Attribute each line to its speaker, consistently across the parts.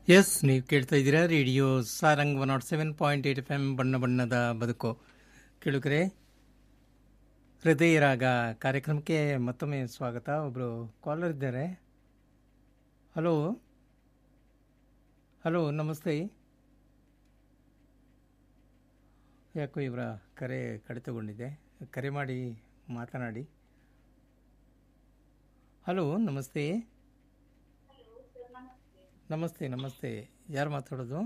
Speaker 1: S ನೀವು ಕೇಳ್ತಾ ಇದ್ದೀರಾ radio Sarang one nought seven point eight F M ಬಣ್ಣ ಬಣ್ಣದ ಬದುಕು ಕೇಳುಗರೆ ಹೃದಯ ರಾಗ ಕಾರ್ಯಕ್ರಮಕ್ಕೆ ಮತ್ತೊಮ್ಮೆ ಸ್ವಾಗತ ಒಬ್ಬರು ಕಾಲರ್ ಇದ್ದಾರೆ ಹಲೋ ಹಲೋ ನಮಸ್ತೆ ಯಾಕೋ ಇವರ ಕರೆ ಕಡಿತಗೊಂಡಿದೆ ಕರೆ ಮಾಡಿ ಮಾತನಾಡಿ ಹಲೋ ನಮಸ್ತೆ ನಮಸ್ತೆ ನಮಸ್ತೆ ಯಾರು ಮಾತಾಡೋದು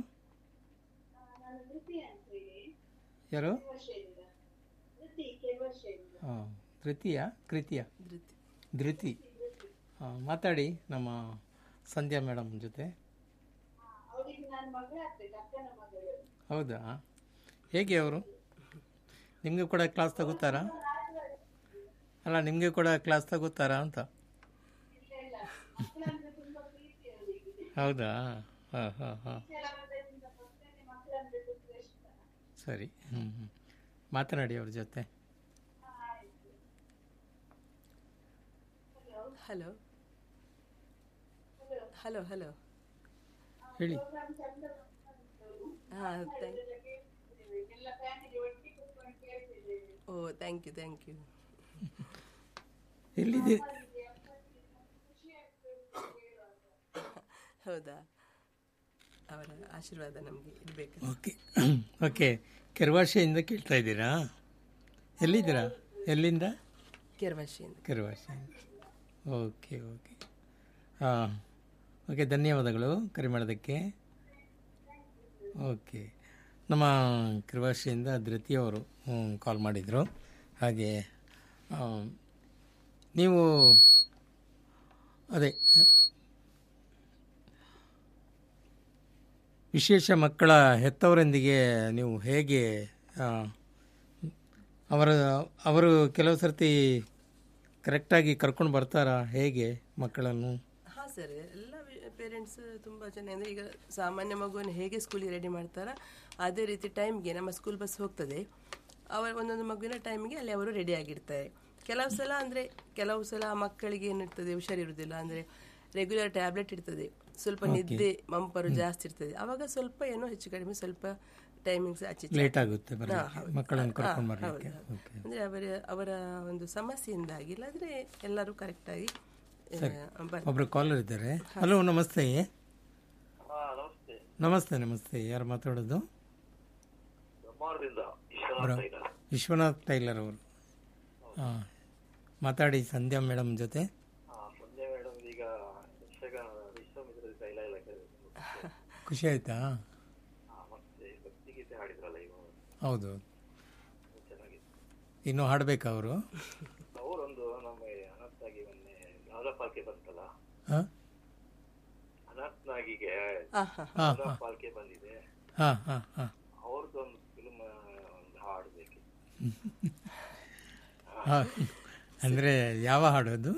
Speaker 1: ಯಾರು ಹಾಂ ಧೃತಿಯ ಕೃತಿಯ ಧೃತಿ ಹಾಂ ಮಾತಾಡಿ ನಮ್ಮ ಸಂಧ್ಯಾ ಮೇಡಮ್ ಜೊತೆ ಹೌದಾ ಹೇಗೆ ಅವರು ನಿಮಗೆ ಕೂಡ ಕ್ಲಾಸ್ ತಗೋತಾರಾ ಅಲ್ಲ ನಿಮಗೆ ಕೂಡ ಕ್ಲಾಸ್ ತಗೋತಾರಾ ಅಂತ ಹೌದಾ ಹಾಂ ಹಾಂ ಹಾಂ ಸರಿ ಹ್ಞೂ ಹ್ಞೂ ಮಾತನಾಡಿ ಅವ್ರ ಜೊತೆ
Speaker 2: ಹಲೋ ಹಲೋ ಹಲೋ
Speaker 1: ಹೇಳಿ
Speaker 2: ಹಾಂ ಓ ಥ್ಯಾಂಕ್ ಯು ಥ್ಯಾಂಕ್ ಯು
Speaker 1: ಎಲ್ಲಿದೆ
Speaker 2: ಹೌದಾ ಅವರ ಆಶೀರ್ವಾದ ನಮಗೆ ಇರಬೇಕು
Speaker 1: ಓಕೆ ಓಕೆ ಕೆರವಾಶೆಯಿಂದ ಕೇಳ್ತಾ ಇದ್ದೀರಾ ಎಲ್ಲಿದ್ದೀರಾ ಎಲ್ಲಿಂದ
Speaker 2: ಕೆರವಶಿಯಿಂದ
Speaker 1: ಕೆರವಾಶೆಯಿಂದ ಓಕೆ ಓಕೆ ಹಾಂ ಓಕೆ ಧನ್ಯವಾದಗಳು ಕರೆ ಮಾಡೋದಕ್ಕೆ ಓಕೆ ನಮ್ಮ ಕಿರುವಾಶೆಯಿಂದ ಧೃತಿಯವರು ಕಾಲ್ ಮಾಡಿದರು ಹಾಗೆ ಆ, ನೀವು ಅದೇ ವಿಶೇಷ ಮಕ್ಕಳ ಹೆತ್ತವರೊಂದಿಗೆ ನೀವು ಹೇಗೆ ಆ, ಅವರ ಅವರು ಕೆಲವು ಸರ್ತಿ ಕರೆಕ್ಟಾಗಿ ಕರ್ಕೊಂಡು ಬರ್ತಾರಾ ಹೇಗೆ ಮಕ್ಕಳನ್ನು
Speaker 2: ಹಾಂ ಸರ್ ಎಲ್ಲ ಪೇರೆಂಟ್ಸ್ ತುಂಬ ಜನ ಅಂದರೆ ಈಗ ಸಾಮಾನ್ಯ ಮಗುವನ್ನು ಹೇಗೆ ಸ್ಕೂಲಿಗೆ ರೆಡಿ ಮಾಡ್ತಾರೋ ಅದೇ ರೀತಿ ಟೈಮ್ಗೆ ನಮ್ಮ ಸ್ಕೂಲ್ ಬಸ್ ಹೋಗ್ತದೆ ಅವರ ಒಂದೊಂದು ಮಗುವಿನ ಟೈಮಿಗೆ ಅಲ್ಲಿ ಅವರು ರೆಡಿ ಆಗಿರ್ತಾರೆ ಕೆಲವು ಸಲ ಅಂದರೆ ಕೆಲವು ಸಲ ಆ ಮಕ್ಕಳಿಗೆ ಏನಿರ್ತದೆ ಹುಷಾರಿರುವುದಿಲ್ಲ ಅಂದರೆ ರೆಗ್ಯುಲರ್ ಟ್ಯಾಬ್ಲೆಟ್ ಇರ್ತದೆ ಸ್ವಲ್ಪ ನಿದ್ದೆ ಮಂಪರು ಜಾಸ್ತಿ ಇರ್ತದೆ ಆವಾಗ ಸ್ವಲ್ಪ ಏನೋ ಹೆಚ್ಚು ಕಡಿಮೆ ಸ್ವಲ್ಪ ಟೈಮಿಂಗ್ಸ್ ಆಚೆ ಈಚೆ
Speaker 1: ಲೇಟ್ ಆಗುತ್ತೆ ಬರಲಿಕ್ಕೆ ಮಕ್ಕಳನ್ನು ಕರ್ಕೊಂಡು ಬರಲಿಕ್ಕೆ ಓಕೆ
Speaker 2: ಅಂದರೆ ಅವರ ಅವರ ಒಂದು ಸಮಸ್ಯೆಯಿಂದಾಗಿ ಇಲ್ಲಾಂದರೆ ಎಲ್ಲರೂ ಕರೆಕ್ಟಾಗಿ ಬರ್ತಾರೆ
Speaker 1: ಒಬ್ರು ಕಾಲರ್ ಇದ್ದಾರೆ ಹಲೋ ನಮಸ್ತೆ
Speaker 3: ಹಾ ನಮಸ್ತೆ
Speaker 1: ನಮಸ್ತೆ ನಮಸ್ತೆ ಯಾರು ಮಾತಾಡೋದು
Speaker 3: ಬ್ರಹ್ಮಾವರದಿಂದ ವಿಶ್ವನಾಥ ಇದ್ದಾರೆ
Speaker 1: ವಿಶ್ವನಾಥ್ ಟೈಲರ್ ಅವರು ಹಾಂ ಮಾತಾಡಿ ಸಂಧ್ಯಾ ಮೇಡಮ್ ಜೊತೆ
Speaker 3: ಹಾ ಸಂಧ್ಯಾ ಮೇಡಮ್ ಈಗ ಯಕ್ಷಗಾನ ವಿಶ್ವಮಿತ್ರ ತೈಲ ಇಲಾಖೆ
Speaker 1: ಖುಷಿ ಆಯ್ತಾ
Speaker 3: ಹಾ ಮತ್ತೆ ಭಕ್ತಿಗೀತೆ ಹಾಡಿದ್ರಲ್ಲ ಇವು
Speaker 1: ಹೌದು
Speaker 3: ಚೆನ್ನಾಗಿತ್ತು
Speaker 1: ಇನ್ನೂ ಹಾಡ್ಬೇಕಾ ಅವರು
Speaker 3: ಅವರೊಂದು ನಮ್ಮ ಅನಾಥನಾಗಿ ಮೊನ್ನೆ ದಾದಾ ಪಾಲ್ಕೆ ಬಂತಲ್ಲ
Speaker 1: ಹಾಂ
Speaker 3: ಅನಾಥನಾಗಿಗೆ
Speaker 2: ಹಾಂ ಹಾಂ
Speaker 1: ಹಾಂ
Speaker 3: ದಾದಾ ಪಾಲ್ಕೆ ಬಂದಿದೆ
Speaker 1: ಹಾಂ ಹಾಂ ಹಾಂ
Speaker 3: ಅವ್ರದ್ದೊಂದು ಫಿಲ್ಮ್ ಒಂದು ಹಾಡಬೇಕು
Speaker 1: ಹಾಂ ಅಂದರೆ ಯಾವ ಹಾಡೋದು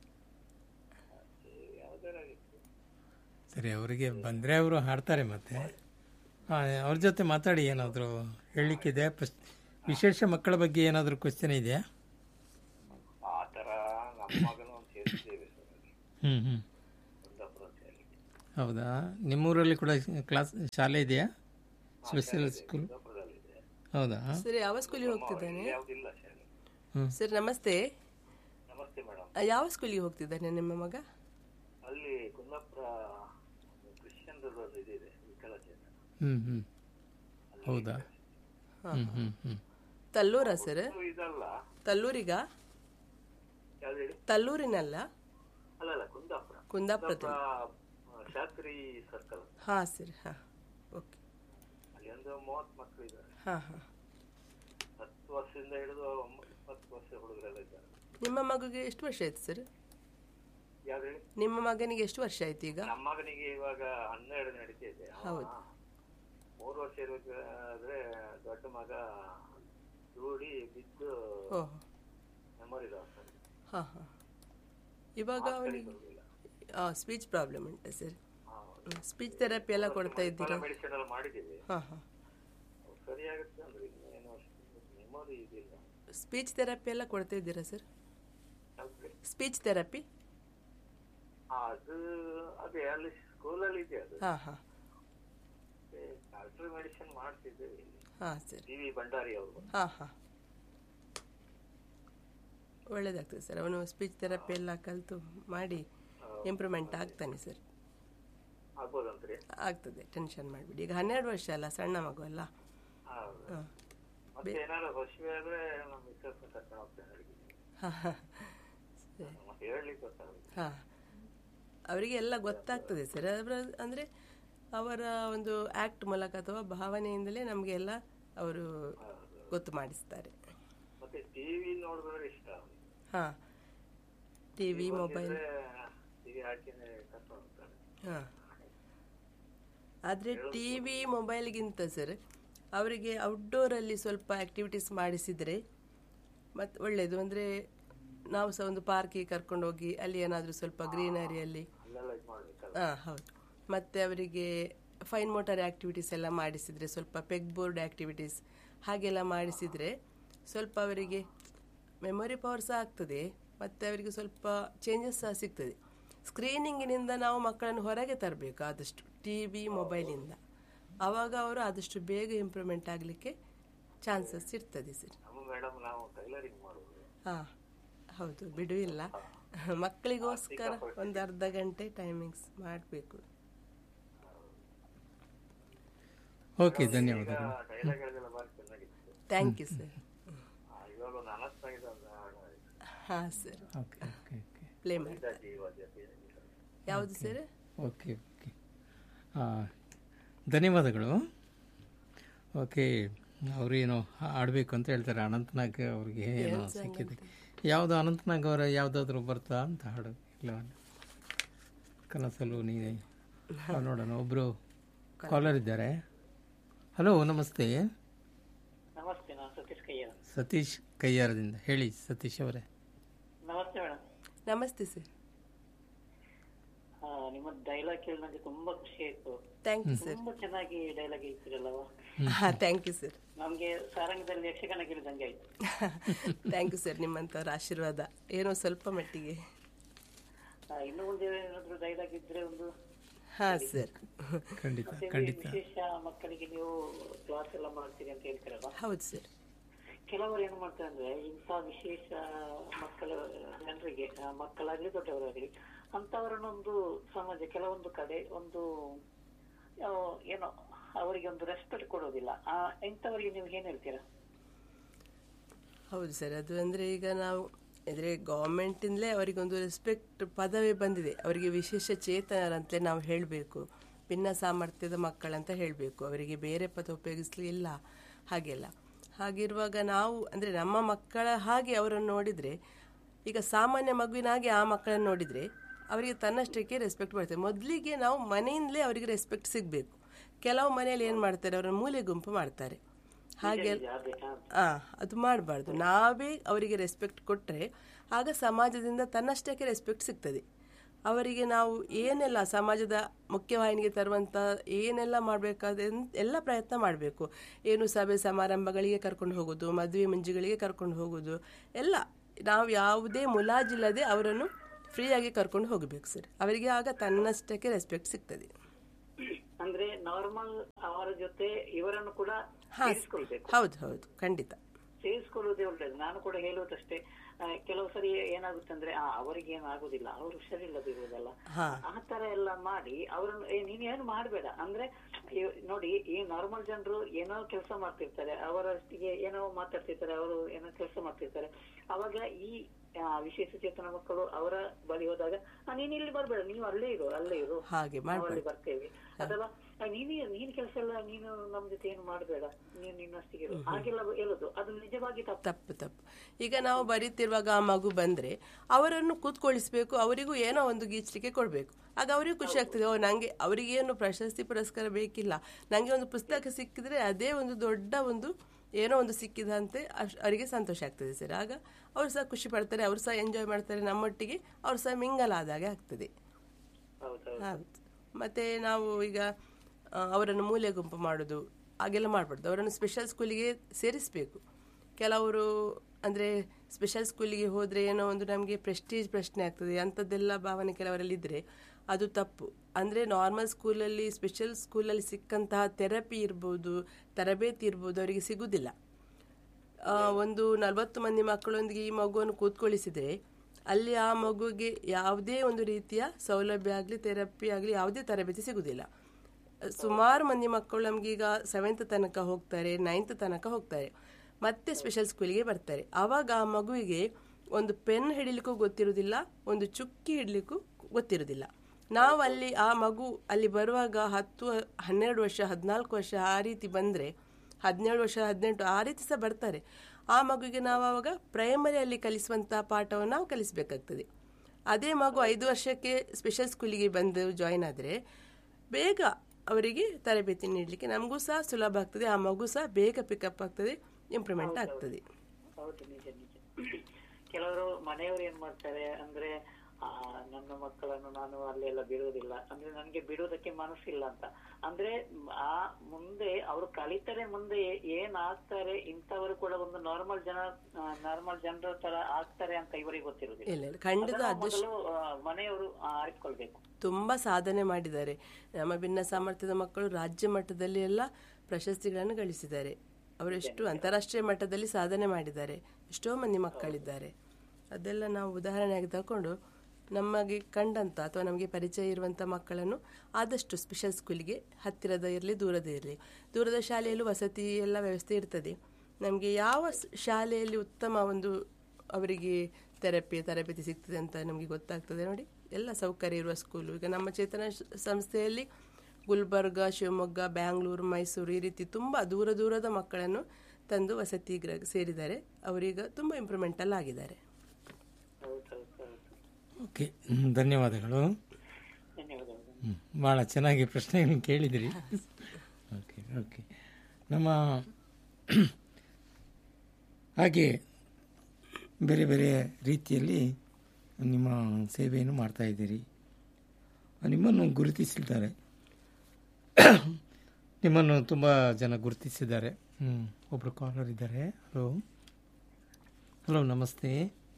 Speaker 3: ಯಾವ್ದಾರಾಗಿತ್ತು
Speaker 1: ಸರಿ ಅವರಿಗೆ ಬಂದರೆ ಅವರು ಹಾಡ್ತಾರೆ ಮತ್ತೆ ಹಾಂ ಅವ್ರ ಜೊತೆ ಮಾತಾಡಿ ಏನಾದರೂ ಹೇಳಲಿಕ್ಕಿದೆ ಪ್ರಶ್ ವಿಶೇಷ ಮಕ್ಕಳ ಬಗ್ಗೆ ಏನಾದರೂ ಕ್ವಶನ್ ಇದೆಯಾ
Speaker 3: ಆ ಥರ ನಮ್ಮ ಮಗನ ಒಂದು ಸೇರಿಸಿದ್ದೇವೆ ಸರ್
Speaker 1: ಹ್ಞೂ ಹ್ಞೂ
Speaker 3: ಕುಂದಾಪುರ ಅಂತ ಹೇಳಿ
Speaker 1: ಹೌದಾ ನಿಮ್ಮೂರಲ್ಲಿ ಕೂಡ ಕ್ಲಾಸ್ ಶಾಲೆ ಇದೆಯಾ ಸ್ಪೆಷಲ್ ಸ್ಕೂಲ್
Speaker 3: ಕುಂದಾಪುರದಲ್ಲಿದೆ
Speaker 1: ಹೌದಾ
Speaker 2: ಸರ್ ಯಾವ ಸ್ಕೂಲಿಗೆ ಹೋಗ್ತಿದ್ದಾನೆ
Speaker 3: ಯಾವುದಿಲ್ಲ ಶಾಲೆ
Speaker 2: ಸರ್ ನಮಸ್ತೆ
Speaker 3: ನಮಸ್ತೆ ಮೇಡಮ್
Speaker 2: ಆ, ಯಾವ ಸ್ಕೂಲಿಗೆ ಹೋಗ್ತಿದ್ದಾನೆ ನಿಮ್ಮ ಮಗ
Speaker 3: ಅಲ್ಲಿ ಕುಂದಾಪುರ ಕ್ರಿಶ್ಚಿಯನ್ ಒಂದು ಇದಿದೆ ವಿಕಲಚೇತನ
Speaker 1: ಹ್ಞೂ ಹ್ಞೂ ಹೌದಾ ಹ್ಞೂ ಹ್ಞೂ ಹ್ಞೂ
Speaker 2: ತಲ್ಲೂರ ಸರ್
Speaker 3: ಅದು ಇದಲ್ಲ
Speaker 2: ತಲ್ಲೂರಿಗ
Speaker 3: ಯಾವ್ದು ಹೇಳಿ
Speaker 2: ತಲ್ಲೂರಿನಲ್ಲ
Speaker 3: ಅಲ್ಲ ಅಲ್ಲ ಕುಂದಾಪುರ
Speaker 2: ಕುಂದಾಪುರದಲ್ಲಿ
Speaker 3: ಕುಂದಾಪುರ ಶಾಸ್ತ್ರಿ ಸರ್ಕಲ್
Speaker 2: ಹಾಂ ಸರ್ ಹಾಂ ಓಕೆ
Speaker 3: ಅಲ್ಲಿ ಒಂದು ಮೂವತ್ತು ಮಕ್ಕಳು ಇದ್ದಾರೆ
Speaker 2: ಹಾಂ ಹಾಂ
Speaker 3: ಹತ್ತು ವರ್ಷದಿಂದ ಹಿಡಿದು ಒಂಬ- ಇಪ್ಪತ್ತು ವರ್ಷ ಹುಡುಗರೆಲ್ಲ ಇದ್ದಾರೆ
Speaker 2: ನಿಮ್ಮ ಮಗುಗೆ ಎಷ್ಟು ವರ್ಷ ಆಯ್ತು ಸರ್
Speaker 3: ಯಾವ್ದು ಹೇಳಿ
Speaker 2: ನಿಮ್ಮ ಮಗನಿಗೆ ಎಷ್ಟು ವರ್ಷ ಆಯ್ತು ಈಗ
Speaker 3: ನಮ್ಮ ಮಗನಿಗೆ ಇವಾಗ ಹನ್ನೆರಡು ನಡೀತಾ ಇದೆ ಅವ
Speaker 2: ಹೌದು.
Speaker 3: ಮೂರು ವರ್ಷ ಇರಬೇಕಾದ್ರೆ ದೊಡ್ಡ ಮಗ ದೂಡಿ ಬಿದ್ದು
Speaker 2: ಓಹ್
Speaker 3: ಮೆಮೊರಿ ಲಾಸ್ ಆಗಿದೆ
Speaker 2: ಹಾಂ ಹಾಂ ಇವಾಗ ಅವನಿಗೆ
Speaker 3: ಬರುದಿಲ್ಲ.
Speaker 2: ಸ್ಪೀಚ್ ಪ್ರಾಬ್ಲಮ್ ಉಂಟಾ ಸರ್
Speaker 3: ಹಾ.
Speaker 2: ಸ್ಪೀಚ್ ಥೆರಪಿ ಎಲ್ಲ ಕೊಡ್ತಾ ಇದ್ದೀರಾ
Speaker 3: ಮೆಡಿಸಿನ್ ಎಲ್ಲ ಮಾಡಿದ್ದೀವಿ
Speaker 2: ಹಾಂ ಹಾಂ
Speaker 3: ಸರಿಯಾಗುತ್ತೆ ಅಂದ್ರೆ ಇನ್ನೇನು ಮೆಮೊರಿ ಇದಿಲ್ಲ
Speaker 2: ಸ್ಪೀಚ್ ಥೆರಪಿ ಎಲ್ಲ ಕೊಡ್ತಾ ಇದ್ದೀರಾ ಸರ್
Speaker 3: ಯಾವ್ದು?
Speaker 2: ಸ್ಪೀಚ್ ಥೆರಪಿ
Speaker 3: ಅದು ಅದೇ ಅಲ್ಲಿ ಸ್ಕೂಲಲ್ಲಿ ಇದೆ ಅದು
Speaker 2: ಹಾಂ ಹಾಂ
Speaker 3: ಮತ್ತೆ ಅಲ್ಟ್ರಾ ಮೆಡಿಸಿನ್ ಮಾಡ್ತಿದ್ದೇವೆ ಇಲ್ಲಿ
Speaker 2: ಹಾಂ ಸರ್
Speaker 3: ಟಿ ವಿ ಭಂಡಾರಿ ಅವರು
Speaker 2: ಹಾಂ ಹಾಂ ಒಳ್ಳೇದಾಗ್ತದೆ ಸರ್ ಅವನು ಸ್ಪೀಚ್ ಥೆರಪಿ ಎಲ್ಲ ಕಲಿತು ಮಾಡಿ ಇಂಪ್ರೂವ್ಮೆಂಟ್ ಆಗ್ತಾನೆ ಸರ್
Speaker 3: ಆಗ್ಬೋದಂತ್ರಿ
Speaker 2: ಆಗ್ತದೆ ಟೆನ್ಷನ್ ಮಾಡಬೇಡಿ ಈಗ ಹನ್ನೆರಡು ವರ್ಷ ಅಲ್ಲ ಸಣ್ಣ ಮಗು ಅಲ್ಲ
Speaker 3: ಹೌದು
Speaker 2: ಹಾಂ
Speaker 3: ಮತ್ತೆ ಏನಾದ್ರು ಹೊಸಿವೆ ಆದ್ರೆ ನಮ್ಮ ಮಿಸ್ಸಸ್ ಕರ್ಕೊಂಡು ಹೋಗ್ತೇನೆ ಅಲ್ಲಿಗೆ
Speaker 2: ಹಾಂ ಹಾಂ ಸರಿ
Speaker 3: ಮತ್ತೆ ಹೇಳಲಿಕ್ಕೆ ಗೊತ್ತಾಗುತ್ತೆ
Speaker 2: ಹಾಂ ಅವರಿಗೆ ಎಲ್ಲ ಗೊತ್ತಾಗ್ತದೆ ಸರ್ ಅವರ ಅಂದರೆ ಅವರ ಒಂದು ಆ್ಯಕ್ಟ್ ಮೂಲಕ ಅಥವಾ ಭಾವನೆಯಿಂದಲೇ ನಮಗೆ ಎಲ್ಲ ಅವರು ಗೊತ್ತು ಮಾಡಿಸ್ತಾರೆ
Speaker 3: ಮತ್ತೆ ಟಿವಿ ನೋಡಿದ್ರೆ ಇಷ್ಟ
Speaker 2: ಹಾಂ ಟಿ ವಿ ಮೊಬೈಲ್
Speaker 3: ಟಿವಿ ಹಾಕಿನೇ ಕರ್ಕೊಂಡು ಹೋಗ್ತಾರೆ
Speaker 2: ಹಾಂ ಆದರೆ ಟಿ ವಿ ಮೊಬೈಲ್ಗಿಂತ ಸರ್ ಅವರಿಗೆ ಔಟ್ಡೋರಲ್ಲಿ ಸ್ವಲ್ಪ ಆ್ಯಕ್ಟಿವಿಟೀಸ್ ಮಾಡಿಸಿದರೆ ಮತ್ತು ಒಳ್ಳೆಯದು ಅಂದರೆ ನಾವು ಸಹ ಒಂದು ಪಾರ್ಕಿಗೆ ಕರ್ಕೊಂಡು ಹೋಗಿ ಅಲ್ಲಿ ಏನಾದರೂ ಸ್ವಲ್ಪ ಗ್ರೀನರಿಯಲ್ಲಿ
Speaker 3: ಅಲ್ಲೆಲ್ಲ ಇದು ಮಾಡ್ಬೇಕಲ್ಲ
Speaker 2: ಹಾಂ ಹೌದು ಮತ್ತು ಅವರಿಗೆ ಫೈನ್ ಮೋಟಾರ್ ಆ್ಯಕ್ಟಿವಿಟೀಸ್ ಎಲ್ಲ ಮಾಡಿಸಿದರೆ ಸ್ವಲ್ಪ ಪೆಗ್ ಬೋರ್ಡ್ ಆ್ಯಕ್ಟಿವಿಟೀಸ್ ಹಾಗೆಲ್ಲ ಮಾಡಿಸಿದರೆ ಸ್ವಲ್ಪ ಅವರಿಗೆ ಮೆಮೊರಿ ಪವರ್ ಸಹ ಆಗ್ತದೆ ಮತ್ತು ಅವರಿಗೆ ಸ್ವಲ್ಪ ಚೇಂಜಸ್ ಸಹ ಸಿಗ್ತದೆ ಸ್ಕ್ರೀನಿಂಗಿನಿಂದ ನಾವು ಮಕ್ಕಳನ್ನು ಹೊರಗೆ ತರಬೇಕು ಆದಷ್ಟು ಟಿ ವಿ ಮೊಬೈಲಿಂದ ಆವಾಗ ಅವರು ಆದಷ್ಟು ಬೇಗ ಇಂಪ್ರೂವ್ಮೆಂಟ್ ಆಗಲಿಕ್ಕೆ ಚಾನ್ಸಸ್ ಇರ್ತದೆ ಸರ್
Speaker 3: ನಮ್ಮ ಮೇಡಮ್ ನಾವು ಟೈಲರಿಂಗ್ ಮಾಡೋದು
Speaker 2: ಹಾಂ ಹೌದು ಬಿಡು ಇಲ್ಲ ಮಕ್ಕಳಿಗೋಸ್ಕರ ಒಂದು ಅರ್ಧ ಗಂಟೆ ಟೈಮಿಂಗ್ಸ್ ಮಾಡಬೇಕು
Speaker 1: ಓಕೆ ಧನ್ಯವಾದಗಳು
Speaker 3: ಡೈಲಾಗ್ ಹೇಳಿದೆಲ್ಲ ಬಾರಿ ಚೆನ್ನಾಗಿತ್ತು
Speaker 2: ಥ್ಯಾಂಕ್ ಯು ಸರ್
Speaker 3: ಆ, ಇವಾಗ ಒಂದು ಅನಸ್ತಾಗಿದೆ ಒಂದು ಹಾಡು ಆಯ್ತು.
Speaker 2: ಹಾಂ sir
Speaker 1: okay okay okay
Speaker 2: play ಮಾಡಿ
Speaker 3: ಇದ ಜೀವ ಜೊತೆ
Speaker 2: ಯಾವುದು ಸರ್
Speaker 1: ಓಕೆ ಓಕೆ ಧನ್ಯವಾದಗಳು ಓಕೆ ಅವರೇನೋ ಆಡಬೇಕು ಅಂತ ಹೇಳ್ತಾರೆ ಅನಂತನಾಗ್ ಅವ್ರಿಗೆ ಏನೋ ಸಿಕ್ಕಿದೆ ಯಾವುದು ಅನಂತನಾಗ್ ಅವರ ಯಾವುದಾದ್ರೂ ಬರ್ತಾ ಅಂತ ಹಾಡು ಇಲ್ಲ ಕನಸಲು ನೀನೆ ಆ, ನೋಡೋಣ ಒಬ್ಬರು ಕಾಲರ್ ಇದ್ದಾರೆ ಹಲೋ ನಮಸ್ತೆ
Speaker 4: ನಮಸ್ತೆ ನಾನು ಸತೀಶ್ ಕಯ್ಯರ್
Speaker 1: ಸತೀಶ್ ಕಯ್ಯಾರದಿಂದ ಹೇಳಿ ಸತೀಶ್ ಅವರೇ
Speaker 4: ನಮಸ್ತೆ ಮೇಡಮ್
Speaker 2: ನಮಸ್ತೆ ಸರ್
Speaker 4: ನಿಮ್ಮ ಡೈಲಾಗ್ ಕೇಳಿ ನನಗೆ ತುಂಬಾ ಖುಷಿ ಆಯ್ತು
Speaker 2: ಥ್ಯಾಂಕ್ ಯು ಸರ್
Speaker 4: ತುಂಬಾ ಚೆನ್ನಾಗಿ ಡೈಲಾಗ್ ಹೇಳ್ತೀರಲ್ಲವ
Speaker 2: ಹಾಂ ಥ್ಯಾಂಕ್ ಯು ಸರ್
Speaker 4: ನಮ್ಗೆ ಸಾರಂಗದಲ್ಲಿ ಯಕ್ಷಗಾನ ಕೇಳಿದಂಗೆ ಆಯ್ತು
Speaker 2: ಥ್ಯಾಂಕ್ ಯು ಸರ್ ನಿಮ್ಮಂಥವ್ರ ಆಶೀರ್ವಾದ ಏನೋ ಸ್ವಲ್ಪ ಮಟ್ಟಿಗೆ
Speaker 4: ಆ, ಇನ್ನು ಮುಂದೆ ಏನಾದ್ರು ಡೈಲಾಗ್ ಇದ್ರೆ ಒಂದು
Speaker 2: ಹಾಂ ಸರ್
Speaker 1: ಖಂಡಿತ
Speaker 4: ಮತ್ತೆ
Speaker 1: ಖಂಡಿತ
Speaker 4: ವಿಶೇಷ ಮಕ್ಕಳಿಗೆ ನೀವು ಕ್ಲಾಸ್ ಎಲ್ಲ ಮಾಡ್ತೀರಿ ಅಂತ ಹೇಳ್ತೀರಲ್ಲ
Speaker 2: ಹೌದು ಸರ್
Speaker 4: ಕೆಲವರು ಏನು ಮಾಡ್ತಾರೆ ಅಂದ್ರೆ ಇಂಥ ವಿಶೇಷ ಮಕ್ಕಳ ಜನರಿಗೆ ಆ, ಮಕ್ಕಳಾಗ್ಲಿ ದೊಡ್ಡವರಾಗ್ಲಿ ಅಂತವರನ್ನೊಂದು ಸಮಾಜ ಕೆಲವೊಂದು ಕಡೆ ಒಂದು ಆ, ಏನೋ ಅವರಿಗೆ ಒಂದು ರೆಸ್ಪೆಕ್ಟ್ ಕೊಡೋದಿಲ್ಲ ಆ ಇಂಥವರಿಗೆ ನೀವು ಏನ್ ಹೇಳ್ತೀರಾ
Speaker 2: ಹೌದು ಸರ್ ಅದು ಅಂದರೆ ಈಗ ನಾವು ಅಂದರೆ ಗೌರ್ಮೆಂಟಿಂದಲೇ ಅವರಿಗೊಂದು ರೆಸ್ಪೆಕ್ಟ್ ಪದವೇ ಬಂದಿದೆ ಅವರಿಗೆ ವಿಶೇಷ ಚೇತನರಂತಲೇ ನಾವು ಹೇಳಬೇಕು ಭಿನ್ನ ಸಾಮರ್ಥ್ಯದ ಮಕ್ಕಳಂತ ಹೇಳಬೇಕು ಅವರಿಗೆ ಬೇರೆ ಪದ ಉಪಯೋಗಿಸ್ಲಿಲ್ಲ ಹಾಗೆಲ್ಲ ಹಾಗಿರುವಾಗ ನಾವು ಅಂದರೆ ನಮ್ಮ ಮಕ್ಕಳ ಹಾಗೆ ಅವರನ್ನು ನೋಡಿದರೆ ಈಗ ಸಾಮಾನ್ಯ ಮಗುವಿನ ಹಾಗೆ ಆ ಮಕ್ಕಳನ್ನು ನೋಡಿದರೆ ಅವರಿಗೆ ತನ್ನಷ್ಟಕ್ಕೆ ರೆಸ್ಪೆಕ್ಟ್ ಮಾಡ್ತಾರೆ ಮೊದಲಿಗೆ ನಾವು ಮನೆಯಿಂದಲೇ ಅವರಿಗೆ ರೆಸ್ಪೆಕ್ಟ್ ಸಿಗಬೇಕು ಕೆಲವು ಮನೆಯಲ್ಲಿ ಏನು ಮಾಡ್ತಾರೆ ಅವರನ್ನು ಮೂಲೆ ಗುಂಪು ಮಾಡ್ತಾರೆ ಹಾಗೆ
Speaker 4: ಅದೇ ಹಾ.
Speaker 2: ಆ ಅದು ಮಾಡಬಾರ್ದು ನಾವೇ ಅವರಿಗೆ ರೆಸ್ಪೆಕ್ಟ್ ಕೊಟ್ಟರೆ ಆಗ ಸಮಾಜದಿಂದ ತನ್ನಷ್ಟಕ್ಕೆ ರೆಸ್ಪೆಕ್ಟ್ ಸಿಗ್ತದೆ ಅವರಿಗೆ ನಾವು ಏನೆಲ್ಲ ಸಮಾಜದ ಮುಖ್ಯವಾಹಿನಿಗೆ ತರುವಂಥ ಏನೆಲ್ಲ ಮಾಡಬೇಕಾದ ಎಲ್ಲ ಪ್ರಯತ್ನ ಮಾಡಬೇಕು ಏನು ಸಭೆ ಸಮಾರಂಭಗಳಿಗೆ ಕರ್ಕೊಂಡು ಹೋಗೋದು ಮದುವೆ ಮುಂಜಿಗಳಿಗೆ ಕರ್ಕೊಂಡು ಹೋಗೋದು ಎಲ್ಲ ನಾವು ಯಾವುದೇ ಮುಲಾಜಿಲ್ಲದೆ ಅವರನ್ನು ಫ್ರೀಯಾಗಿ ಕರ್ಕೊಂಡು ಹೋಗಬೇಕು ಸರ್ ಅವರಿಗೆ ಆಗ ತನ್ನಷ್ಟಕ್ಕೆ ರೆಸ್ಪೆಕ್ಟ್ ಸಿಗ್ತದೆ
Speaker 4: ಅಂದ್ರೆ ನಾರ್ಮಲ್ ಅವರ ಜೊತೆ ಇವರನ್ನು ಕೂಡ
Speaker 2: ಹಾ
Speaker 4: ಸೇರಿಸ್ಕೊಳ್ಬೇಕು
Speaker 2: ಹೌದು ಹೌದು ಖಂಡಿತ
Speaker 4: ಸೇರಿಸ್ಕೊಳ್ಳೋದೇ ಒಳ್ಳೇದು ನಾನು ಕೂಡ ಹೇಳುವುದಷ್ಟೇ ಆ, ಕೆಲವು ಸರಿ ಏನಾಗುತ್ತೆ ಅಂದ್ರೆ ಆ ಅವರಿಗೆ ಏನು ಆಗುದಿಲ್ಲ ಅವರು ಹುಷಾರಿಲ್ಲದಿರುವುದಲ್ಲ
Speaker 2: ಹಾ
Speaker 4: ಆ ತರ ಎಲ್ಲ ಮಾಡಿ ಅವರನ್ನು ಏ ನೀನ್ ಏನು ಮಾಡ್ಬೇಡ ಅಂದ್ರೆ ಇವ್- ನೋಡಿ ಈ ನಾರ್ಮಲ್ ಜನರು ಏನೋ ಕೆಲಸ ಮಾಡ್ತಿರ್ತಾರೆ ಅವರಷ್ಟಿಗೆ ಏನೋ ಮಾತಾಡ್ತಿರ್ತಾರೆ ಅವರು ಏನೋ ಕೆಲಸ ಮಾಡ್ತಿರ್ತಾರೆ ಅವಾಗ ಈ ಆ, ವಿಶೇಷ ಚೇತನ ಮಕ್ಕಳು ಅವರ ಬಳಿ ಹೋದಾಗ "ಆ, ನೀನ್ ಇಲ್ಲಿ ಬರ್ಬೇಡ ನೀವು ಅಲ್ಲೇ ಇರು ಅಲ್ಲೇ ಇರು
Speaker 2: ಹಾಗೆ
Speaker 4: ನಾವು ಅಲ್ಲಿ
Speaker 2: ಮಾಡಬಾರ್ದು
Speaker 4: ಬರ್ತೇವೆ ಅಥವಾ "ಆ, ನೀನು ನೀನ್ ಕೆಲಸ ಎಲ್ಲ ನೀನು ನಮ್ ಜೊತೆ ಏನು ಮಾಡ್ಬೇಡ ನೀನು ನಿನ್ನಷ್ಟಿಗೆ ಇರು ಹಾಗೆಲ್ಲ ಹೇಳುದು ಅದು ನಿಜವಾಗಿ ತಪ್ಪು
Speaker 2: ತಪ್ಪು ತಪ್ಪು ಈಗ ನಾವು ಬರೀತಿರುವಾಗ ಆ ಮಗು ಬಂದರೆ ಅವರನ್ನು ಕೂತ್ಕೊಳಿಸ್ಬೇಕು ಅವರಿಗೂ ಏನೋ ಒಂದು ಗೀಚಲಿಕ್ಕೆ ಕೊಡಬೇಕು ಆಗ ಅವರಿಗೂ ಖುಷಿ ಆಗ್ತದೆ ಓ ನನಗೆ ಅವರಿಗೇನು ಪ್ರಶಸ್ತಿ ಪುರಸ್ಕಾರ ಬೇಕಿಲ್ಲ ನನಗೆ ಒಂದು ಪುಸ್ತಕ ಸಿಕ್ಕಿದ್ರೆ ಅದೇ ಒಂದು ದೊಡ್ಡ ಒಂದು ಏನೋ ಒಂದು ಸಿಕ್ಕಿದಂತೆ ಅಶ್ ಅವರಿಗೆ ಸಂತೋಷ ಆಗ್ತದೆ ಸರ್ ಆಗ ಅವರು ಸಹ ಖುಷಿ ಪಡ್ತಾರೆ ಅವರು ಸಹ ಎಂಜಾಯ್ ಮಾಡ್ತಾರೆ ನಮ್ಮೊಟ್ಟಿಗೆ ಅವರು ಸಹ ಮಿಂಗಲ್ ಆದಾಗೆ ಆಗ್ತದೆ
Speaker 4: ಹೌದು
Speaker 2: ಹೌದು ಮತ್ತು ನಾವು ಈಗ ಆ, ಅವರನ್ನು ಮೂಲೆ ಗುಂಪು ಮಾಡೋದು ಹಾಗೆಲ್ಲ ಮಾಡಬಾರ್ದು ಅವರನ್ನು ಸ್ಪೆಷಲ್ ಸ್ಕೂಲಿಗೆ ಸೇರಿಸಬೇಕು ಕೆಲವರು ಅಂದರೆ ಸ್ಪೆಷಲ್ ಸ್ಕೂಲಿಗೆ ಹೋದರೆ ಏನೋ ಒಂದು ನಮಗೆ ಪ್ರೆಸ್ಟೀಜ್ ಪ್ರಶ್ನೆ ಆಗ್ತದೆ ಅಂಥದ್ದೆಲ್ಲ ಭಾವನೆ ಕೆಲವರಲ್ಲಿ ಇದ್ದರೆ ಅದು ತಪ್ಪು ಅಂದರೆ ನಾರ್ಮಲ್ ಸ್ಕೂಲಲ್ಲಿ ಸ್ಪೆಷಲ್ ಸ್ಕೂಲಲ್ಲಿ ಸಿಕ್ಕಂತಹ ಥೆರಪಿ ಇರ್ಬೋದು ತರಬೇತಿ ಇರ್ಬೋದು ಅವರಿಗೆ ಸಿಗುವುದಿಲ್ಲ ಆ, ಒಂದು ನಲವತ್ತು ಮಂದಿ ಮಕ್ಕಳೊಂದಿಗೆ ಈ ಮಗುವನ್ನು ಕೂತ್ಕೊಳ್ಳಿಸಿದರೆ ಅಲ್ಲಿ ಆ ಮಗುವಿಗೆ ಯಾವುದೇ ಒಂದು ರೀತಿಯ ಸೌಲಭ್ಯ ಆಗಲಿ ಥೆರಪಿ ಆಗಲಿ ಯಾವುದೇ ತರಬೇತಿ ಸಿಗುವುದಿಲ್ಲ ಸುಮಾರು ಮಂದಿ ಮಕ್ಕಳು ನಮಗೀಗ ಸೆವೆಂತ್ ತನಕ ಹೋಗ್ತಾರೆ ನೈನ್ತ್ ತನಕ ಹೋಗ್ತಾರೆ ಮತ್ತೆ ಸ್ಪೆಷಲ್ ಸ್ಕೂಲಿಗೆ ಬರ್ತಾರೆ ಆವಾಗ ಆ ಮಗುವಿಗೆ ಒಂದು ಪೆನ್ ಹಿಡಿಲಿಕ್ಕೂ ಗೊತ್ತಿರುವುದಿಲ್ಲ ಒಂದು ಚುಕ್ಕಿ ಹಿಡಲಿಕ್ಕೂ ಗೊತ್ತಿರುವುದಿಲ್ಲ ನಾವು ಅಲ್ಲಿ ಆ ಮಗು ಅಲ್ಲಿ ಬರುವಾಗ ಹತ್ತು ಹನ್ನೆರಡು ವರ್ಷ ಹದಿನಾಲ್ಕು ವರ್ಷ ಆ ರೀತಿ ಬಂದರೆ ಹದಿನೇಳು ವರ್ಷ ಹದಿನೆಂಟು ಆ ರೀತಿ ಸಹ ಬರ್ತಾರೆ ಆ ಮಗುವಿಗೆ ನಾವು ಆವಾಗ ಪ್ರೈಮರಿಯಲ್ಲಿ ಕಲಿಸುವಂತಹ ಪಾಠವನ್ನು ನಾವು ಕಲಿಸಬೇಕಾಗ್ತದೆ ಅದೇ ಮಗು ಐದು ವರ್ಷಕ್ಕೆ ಸ್ಪೆಷಲ್ ಸ್ಕೂಲಿಗೆ ಬಂದು ಜಾಯಿನ್ ಆದರೆ ಬೇಗ ಅವರಿಗೆ ತರಬೇತಿ ನೀಡಲಿಕ್ಕೆ ನಮಗೂ ಸಹ ಸುಲಭ ಆಗ್ತದೆ ಆ ಮಗು ಸಹ ಬೇಗ ಪಿಕಪ್ ಆಗ್ತದೆ ಇಂಪ್ರೂವ್ಮೆಂಟ್ ಆಗ್ತದೆ
Speaker 4: ಹೌದು ನಿಜ ನಿಜ ಕೆಲವರು ಮನೆಯವರು ಏನ್ ಮಾಡ್ತಾರೆ ಅಂದ್ರೆ ಆ, ನನ್ನ ಮಕ್ಕಳನ್ನು ನಾನು ಅಲ್ಲೆಲ್ಲ ಬಿಡುವುದಿಲ್ಲ ಅಂದ್ರೆ ನನ್ಗೆ ಬಿಡುವುದಕ್ಕೆ ಮನಸ್ಸಿಲ್ಲ ಅಂತ ಅಂದ್ರೆ ಮ್, ಆ ಮುಂದೆ ಅವರು ಕಲಿತರೆ ಮುಂದೆ ಏನ್ ಆಗ್ತಾರೆ ಇಂಥವರು ಕೂಡ ಒಂದು ನಾರ್ಮಲ್ ಜನ ನಾರ್ಮಲ್ ಜನರ ತರ ಆಗ್ತಾರೆ ಅಂತ ಇವರಿಗೆ ಗೊತ್ತಿರುವುದಿಲ್ಲ
Speaker 2: ಇಲ್ಲ ಇಲ್ಲ ಖಂಡಿತ
Speaker 4: ಅದನ್ನ
Speaker 2: ಅದೃಷ್ಟ
Speaker 4: ಮೊದಲು ಆ, ಮನೆಯವರು ಆ, ಅರಿತುಕೊಳ್ಬೇಕು
Speaker 2: ತುಂಬ ಸಾಧನೆ ಮಾಡಿದ್ದಾರೆ ನಮ್ಮ ಭಿನ್ನ ಸಾಮರ್ಥ್ಯದ ಮಕ್ಕಳು ರಾಜ್ಯ ಮಟ್ಟದಲ್ಲಿ ಎಲ್ಲ ಪ್ರಶಸ್ತಿಗಳನ್ನು ಗಳಿಸಿದ್ದಾರೆ ಅವರು ಎಷ್ಟು ಅಂತಾರಾಷ್ಟ್ರೀಯ ಮಟ್ಟದಲ್ಲಿ ಸಾಧನೆ ಮಾಡಿದ್ದಾರೆ ಎಷ್ಟೋ ಮಂದಿ ಮಕ್ಕಳಿದ್ದಾರೆ ಅದೆಲ್ಲ ನಾವು ಉದಾಹರಣೆಯಾಗಿ ತಗೊಂಡು ನಮಗೆ ಕಂಡಂಥ ಅಥವಾ ನಮಗೆ ಪರಿಚಯ ಇರುವಂಥ ಮಕ್ಕಳನ್ನು ಆದಷ್ಟು ಸ್ಪೆಷಲ್ ಸ್ಕೂಲಿಗೆ ಹತ್ತಿರದ ಇರಲಿ ದೂರದ ಇರಲಿ ದೂರದ ಶಾಲೆಯಲ್ಲೂ ವಸತಿ ಎಲ್ಲ ವ್ಯವಸ್ಥೆ ಇರ್ತದೆ ನಮಗೆ ಯಾವ ಸ್- ಶಾಲೆಯಲ್ಲಿ ಉತ್ತಮ ಒಂದು ಅವರಿಗೆ ಥೆರಪಿ ತರಬೇತಿ ಸಿಗ್ತದೆ ಅಂತ ನಮಗೆ ಗೊತ್ತಾಗ್ತದೆ ನೋಡಿ ಎಲ್ಲ ಸೌಕರ್ಯ ಇರುವ ಸ್ಕೂಲು ಈಗ ನಮ್ಮ ಚೇತನ ಶ- ಸಂಸ್ಥೆಯಲ್ಲಿ ಗುಲ್ಬರ್ಗ ಶಿವಮೊಗ್ಗ ಬ್ಯಾಂಗ್ಳೂರು ಮೈಸೂರು ಈ ರೀತಿ ತುಂಬ ದೂರ ದೂರದ ಮಕ್ಕಳನ್ನು ತಂದು ವಸತಿ ಗೃಹ ಸೇರಿದ್ದಾರೆ ಅವರೀಗ ತುಂಬ ಇಂಪ್ರೂವ್ಮೆಂಟಲ್ಲಿ ಆಗಿದ್ದಾರೆ
Speaker 4: ಹೌದು ಹೌದು ಹೌದು
Speaker 1: ಓಕೆ ಹ್ಮ್, ಧನ್ಯವಾದಗಳು
Speaker 4: ಧನ್ಯವಾದಗಳು
Speaker 1: ಹ್ಮ್, ಭಾಳ ಚೆನ್ನಾಗಿ ಪ್ರಶ್ನೆಗಳನ್ನು ಕೇಳಿದಿರಿ ಓಕೆ ಓಕೆ ನಮ್ಮ ಹಾಗೆ ಬೇರೆ ಬೇರೆ ರೀತಿಯಲ್ಲಿ ನಿಮ್ಮ ಸೇವೆಯನ್ನು ಮಾಡ್ತಾ ಇದ್ದೀರಿ ನಿಮ್ಮನ್ನು ಗುರುತಿಸಿದ್ದಾರೆ ನಿಮ್ಮನ್ನು ತುಂಬ ಜನ ಗುರುತಿಸಿದ್ದಾರೆ ಹ್ಞೂ ಒಬ್ಬರು ಕಾಲರ್ ಇದ್ದಾರೆ ಹಲೋ ಹಲೋ ನಮಸ್ತೆ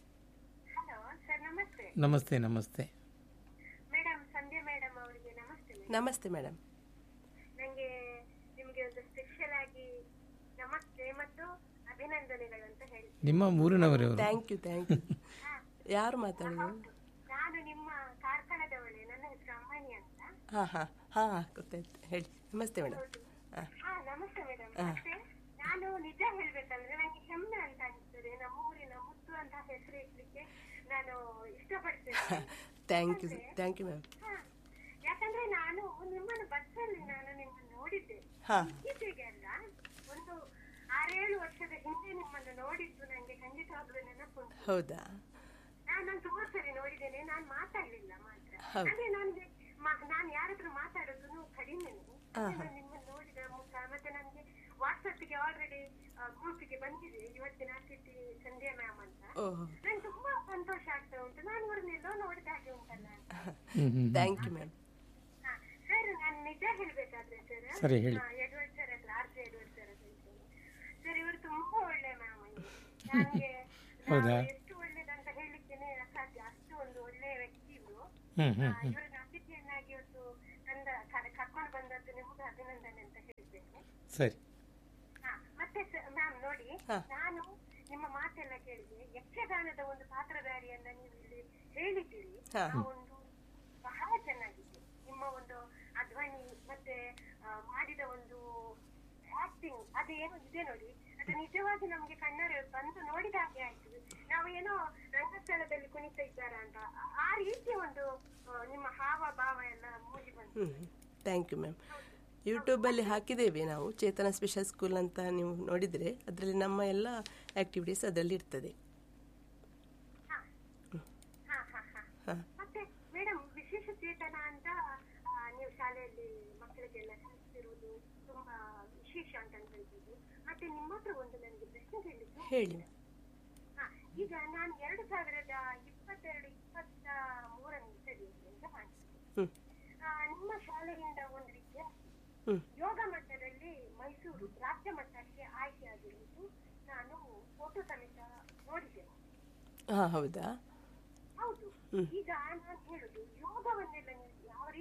Speaker 5: ಹಲೋ ಸರ್ ನಮಸ್ತೆ
Speaker 1: ನಮಸ್ತೆ ನಮಸ್ತೆ
Speaker 5: ಮೇಡಮ್ ಸಂಧ್ಯಾ ಮೇಡಮ್ ಅವರಿಗೆ ನಮಸ್ತೆ ಮೇಡಮ್
Speaker 2: ನಮಸ್ತೆ ಮೇಡಮ್
Speaker 5: ನನಗೆ ನಿಮಗೆ ಒಂದು ಸ್ಪೆಷಲ್ ಆಗಿ ನಮಸ್ತೆ ಮತ್ತು ಅಭಿನಂದನೆಗಳು ಅಂತ ಹೇಳಿ
Speaker 1: ನಿಮ್ಮ ಊರಿನವರವರು
Speaker 2: ಥ್ಯಾಂಕ್ ಯು ಥ್ಯಾಂಕ್ ಯು ಯಾರು ಮಾತಾಡೋದು
Speaker 5: ನಾನು ನಿಮ್ಮ ಕಾರ್ಕಳದವಳೆ ನನ್ನ ಹೆಸರು ಅಮ್ಮನಿ ಅಂತ
Speaker 2: ಹಾಂ ಹಾಂ ಹಾಂ ಗೊತ್ತಾಯ್ತು ಹೇಳಿ ನಮಸ್ತೆ ಮೇಡಮ್ ಹಾಂ
Speaker 5: ಹಾ ನಮಸ್ತೆ ಮೇಡಮ್ ಮತ್ತೆ ನಾನು ನಿಜ ಹೇಳ್ಬೇಕಂದ್ರೆ ನನಗೆ ಹೆಮ್ಮೆ ಅಂತ ಅನಿಸ್ತದೆ ನಮ್ಮ ಊರಿನ ಮುತ್ತು ಅಂತ ಹೆಸರು ಇಡ್ಲಿಕ್ಕೆ ನಾನು ಇಷ್ಟಪಡ್ತೇನೆ
Speaker 2: thank you thank you ma'am
Speaker 5: ಹಾ, ಯಾಕಂದ್ರೆ ನಾನು ನಿಮ್ಮನ್ನು ಬಸ್ಸಲ್ಲಿ ನಾನು ನಿಮ್ಮನ್ನು ನೋಡಿದ್ದೆ
Speaker 2: ಹಾಂ
Speaker 5: ಇತ್ತೀಚೆಗೆ ಅಲ್ಲ ಒಂದು ಆರೇಳು ವರ್ಷದ ಹಿಂದೆ ನಿಮ್ಮನ್ನು ನೋಡಿದ್ದು ನನಗೆ ಖಂಡಿತವಾಗ್ಲೂ ನೆನಪುಂಟು
Speaker 2: ಹೌದಾ
Speaker 5: ನಾನು ನಾನು ತುಂಬಾ ಸರಿ ನೋಡಿದ್ದೇನೆ ನಾನು ಮಾತಾಡ್ಲಿಲ್ಲ ಮಾತ್ರ
Speaker 2: ಹೌದು.
Speaker 5: ಅಂದ್ರೆ ನನ್ಗೆ ನಾನು ಯಾರ ಹತ್ರ ಮಾತಾಡೋದು ಕಡಿಮೆ ನಿಮ್ಮನ್ನು ನೋಡಿದ ಮುಖ ಮತ್ತೆ ನನಗೆ ವಾಟ್ಸಪ್ಗೆ ಆಲ್ರೆಡಿ ಗ್ರೂಪಿಗೆ ಬಂದಿದೆ ಇವತ್ತಿನ ಅತಿಥಿ ಸಂಧ್ಯಾ ಮ್ಯಾಮ್ ಅಂತ
Speaker 2: ಓಹ್
Speaker 5: ನಂಗೆ ತುಂಬಾ ಸಂತೋಷ ಆಗ್ತಾ ಉಂಟು ನಾನು ಇವ್ರನ್ನೆಲ್ಲೋ ನೋಡಿದ ಹಾಗೆ ಉಂಟಲ್ಲ ಅಂತ
Speaker 1: ಹ್ಞೂ ಹ್ಞೂ
Speaker 2: ಥ್ಯಾಂಕ್ ಯು ಮ್ಯಾಮ್
Speaker 5: ಹಾ, ಸರ್ ನಾನು ನಿಜ ಹೇಳ್ಬೇಕಾದ್ರೆ ಸರ್
Speaker 1: ಸರಿ, ಹೇಳಿ.
Speaker 5: ಹಾ, ಎಡ್ವರ್ಡ್ ಸರ್ ಹತ್ರ ಆರ್ ಜೆ ಎಡ್ವರ್ಡ್ ಸರ್ ಹತ್ರ ಇದ್ದೇನೆ. ಸರ್ ಇವರು ತುಂಬಾ ಒಳ್ಳೆ ಮ್ಯಾಮ್ ನನಗೆ
Speaker 1: ಹೌದಾ?
Speaker 5: ಎಷ್ಟು ಒಳ್ಳೇದಂತ ಹೇಳಲಿಕ್ಕೇನೆ ಅಸಾಧ್ಯ ಅಷ್ಟು ಒಂದು ಒಳ್ಳೆ ವ್ಯಕ್ತಿ ಇವರು
Speaker 1: ಹ್ಞೂ ಹ್ಞೂ
Speaker 5: ಇವರನ್ನ ಅತಿಥಿಯನ್ನಾಗಿ ಇವತ್ತು ತಂದ ಕ- ಕರ್ಕೊಂಡು ಬಂದದ್ದು ನಿಮಗೂ ಅಭಿನಂದನೆ ಅಂತ ಹೇಳ್ತೇನೆ
Speaker 1: ಸರಿ
Speaker 5: ಹಾ, ಮತ್ತೆ ಮ್ಯಾಮ್ ನೋಡಿ
Speaker 2: ಹಾ.
Speaker 5: ನಾನು ನಿಮ್ಮ ಮಾತೆಲ್ಲ ಕೇಳಿದೆ ಯಕ್ಷಗಾನದ ಒಂದು ಪಾತ್ರಧಾರಿಯನ್ನ ನೀವು ಇಲ್ಲಿ ಹೇಳಿದ್ದೀರಿ
Speaker 2: ಹಾ.
Speaker 5: ಆ ಒಂದು ಬಹಳ ಚೆನ್ನಾಗಿದೆ ನಿಮ್ಮ ಒಂದು ಆ ಧ್ವನಿ ಮತ್ತೆ ಆ, ಮಾಡಿದ ಒಂದು ಆಕ್ಟಿಂಗ್ ಅದೇನು ಇದೆ ನೋಡಿ ಅದು ನಿಜವಾಗಿ ನಮ್ಗೆ ಕಣ್ಣರೆ ಬಂದು ನೋಡಿದ ಹಾಗೆ ಆಯ್ತು ನಾವು ಏನೋ ರಂಗಸ್ಥಳದಲ್ಲಿ ಕುಣಿತಾ ಇದ್ದಾರ ಅಂತ ಆ- ಆ ರೀತಿಯ ಒಂದು ಆ, ನಿಮ್ಮ ಹಾವ ಭಾವ ಎಲ್ಲ ಮೂಡಿ ಬಂತು
Speaker 2: ಹ್ಞೂ ಥ್ಯಾಂಕ್ ಯು ಮ್ಯಾಮ್ ಯೂಟ್ಯೂಬಲ್ಲಿ ಹಾಕಿದ್ದೇವೆ ನಾವು ಚೇತನ ಸ್ಪೆಷಲ್ ಸ್ಕೂಲ್ ಅಂತ ನೀವು ನೋಡಿದರೆ ಅದರಲ್ಲಿ ನಮ್ಮ ಎಲ್ಲ ಆ್ಯಕ್ಟಿವಿಟೀಸ್ ಅದರಲ್ಲಿ ಇರ್ತದೆ
Speaker 5: ಹಾ ಹಾ ಹಾ ಹಾ
Speaker 2: ಹಾಂ
Speaker 5: ಮತ್ತೆ ಮೇಡಮ್ ವಿಶೇಷ ಚೇತನ ಅಂತ ಆ, ನೀವು ಶಾಲೆಯಲ್ಲಿ ಮಕ್ಕಳಿಗೆಲ್ಲ ಕಲಿಸ್ತಿರುವುದು ತುಂಬಾ ವಿಶೇಷ ಅಂತ ಅನ್ಕೊಳ್ಬೋದು ಮತ್ತೆ ನಿಮ್ಮ ಹತ್ರ ಒಂದು ನನಗೆ ಪ್ರಶ್ನೆ ಕೇಳಿದ್ದು
Speaker 2: ಹೇಳಿ
Speaker 5: ಹಾ, ಈಗ ನಾನು ಎರಡು ಸಾವಿರದ ಇಪ್ಪತ್ತೆರಡು ಇಪ್ಪತ್ತ ಮೂರನೇ ಇಸವಿಯಲ್ಲಿ ಅಂತ ಮಾಡ್ತೀನಿ
Speaker 2: ಹ್ಞೂ
Speaker 5: ಆ, ನಿಮ್ಮ ಶಾಲೆಯಿಂದ ಒಂದು ವಿದ್ಯಾರ್ಥಿ
Speaker 2: ಹ್ಞೂ
Speaker 5: ಯೋಗ ಮಟ್ಟದಲ್ಲಿ ಮೈಸೂರು ರಾಜ್ಯ ಮಟ್ಟಕ್ಕೆ ಆಯ್ಕೆಯಾಗಿರುವುದು ನಾನು ಫೋಟೋ ಸಮೇತ ನೋಡಿದ್ದೇನೆ
Speaker 2: ಹಾಂ ಹೌದಾ
Speaker 5: ಹೌದು
Speaker 2: ಹ್ಮ್.
Speaker 5: ಈಗ ನಾನು ಹೇಳುದು ಯೋಗವನ್ನೆಲ್ಲ ನೀವು